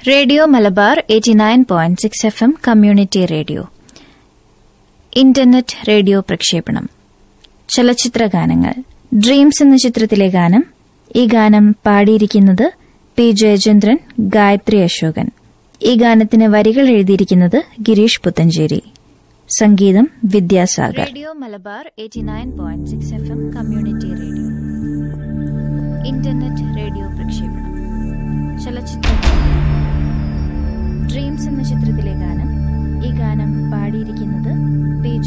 radio Malabar eighty nine point six F M community radio internet radio പ്രക്ഷേപണം ചലച്ചിത്ര ഗാനങ്ങൾ dreams എന്ന ചിത്രത്തിലെ ഗാനം ഈ ഗാനം പാടിയിരിക്കുന്നത് പി ജയചന്ദ്രൻ ഗായത്രി അശോകൻ ഈ ഗാനത്തിന് വരികൾ എഴുതിയിരിക്കുന്നത് ഗിരീഷ് പുത്തഞ്ചേരി സംഗീതം Vidyasagar radio Malabar eighty nine point six F M community radio internet radio പ്രക്ഷേപണം ചലച്ചിത്ര ഡ്രീംസ് എന്ന ചിത്രത്തിലെ ഗാനം ഈ ഗാനം പാടിയിരിക്കുന്നത് പി